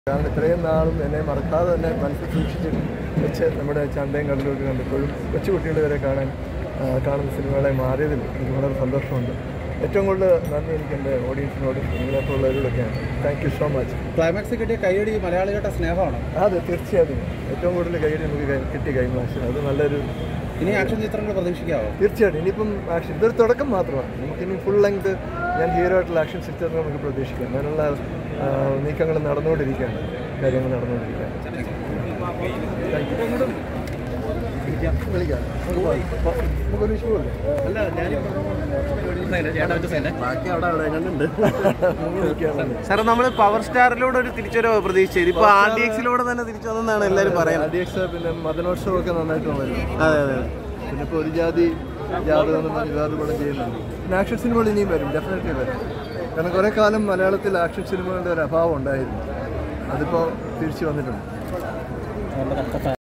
കാരണം ഇത്രയും നാളും എന്നെ മറക്കാതെ തന്നെ മനസ്സിൽ സൂക്ഷിച്ച് വെച്ച് നമ്മുടെ ചന്തയും കടലൊക്കെ കണ്ടപ്പോഴും കൊച്ചുകുട്ടികളെ വരെ കാണാൻ ആ, കാണുന്ന സിനിമകളെ മാറിയതിൽ എനിക്ക് വളരെ സന്തോഷമുണ്ട് ഏറ്റവും കൂടുതൽ നന്ദി എനിക്ക് എൻ്റെ ഓഡിയൻസിനോടും നിങ്ങളെപ്പോലുള്ളവരോടൊക്കെയാണ് thank you so much climax കിട്ടിയ കൈയടി മലയാളികളുടെ സ്നേഹമാണ് അതെ തീർച്ചയായിട്ടും ഏറ്റവും കൂടുതൽ കൈയ്യടി നമുക്ക് കൈ- കിട്ടിയ കൈമാശം അത് നല്ലൊരു ഇനി ആക്ഷൻ ചിത്രങ്ങൾ പ്രതീക്ഷിക്കാവോ തീർച്ചയായിട്ടും ഇനിയിപ്പം ആക്ഷൻ ഇതൊരു തുടക്കം മാത്രമാണ് നമുക്കിനി ഫുൾ ലെങ്ത് ഞാൻ ഹീറോ ആയിട്ടുള്ള ആക്ഷൻ ചിത്രങ്ങൾ നമുക്ക് പ്രതീക്ഷിക്കാം അതിനുള്ള ആ, നീക്കങ്ങൾ നടന്നുകൊണ്ടിരിക്കുകയാണ് കാര്യങ്ങൾ നടന്നുകൊണ്ടിരിക്കുകയാണ് താങ്ക് യു വിളിക്കാം നമുക്ക് പോവാം. പോ- നമുക്കൊരു ഇഷ്യൂ അല്ലേ ബാക്കി അവിടെ അവിടെ കണ്ടുണ്ട് നമുക്ക് വിളിക്കാം സാറേ നമ്മൾ പവർ സ്റ്റാറിലൂടെ ഒരു തിരിച്ചൊരു പ്രതീക്ഷിച്ചത് ഇപ്പൊ ആർ ഡി എക്സിലൂടെ തന്നെ തിരിച്ചു വന്നെന്നാണ് എല്ലാവരും പറയുന്നത് അധ്യക്ഷ പിന്നെ മദനോത്സവം ഒക്കെ നന്നായിട്ട് വരുന്നു അതെ അതെ പിന്നെ ഇപ്പോൾ ഒരു ജാതി ജാതകം എന്ന് പറഞ്ഞ് വേറൊരു പടം ചെയ്യുന്നുണ്ട് പിന്നെ ആക്ഷൻ സിനിമകൾ ഇനിയും വരും ഡെഫിനറ്റ്ലി വരും കാരണം കുറേ കാലം മലയാളത്തിൽ ആക്ഷൻ സിനിമകളുടെ ഒരു അഭാവം ഉണ്ടായിരുന്നു അതിപ്പോൾ തിരിച്ചു വന്നിട്ടുണ്ട്